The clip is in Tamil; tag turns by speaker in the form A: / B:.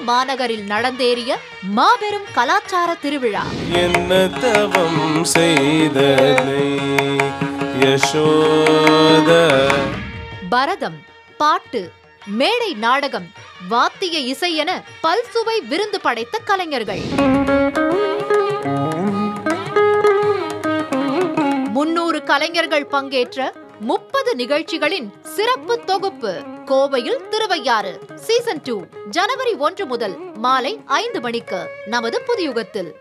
A: மாநகரில் நடந்தேறிய மாபெரும் கலாச்சார திருவிழா
B: என்ன தவம் செய்தனை யசோத
A: பரதம் பாட்டு மேடை நாடகம் வாத்திய இசை என பல்சுவை விருந்து படைத்த கலைஞர்கள் முன்னூறு கலைஞர்கள் பங்கேற்ற முப்பது நிகழ்ச்சிகளின் சிறப்பு தொகுப்பு கோவையில் திருவையாறு சீசன் டூ ஜனவரி ஒன்று முதல் மாலை ஐந்து மணிக்கு நமது புதியுகத்தில்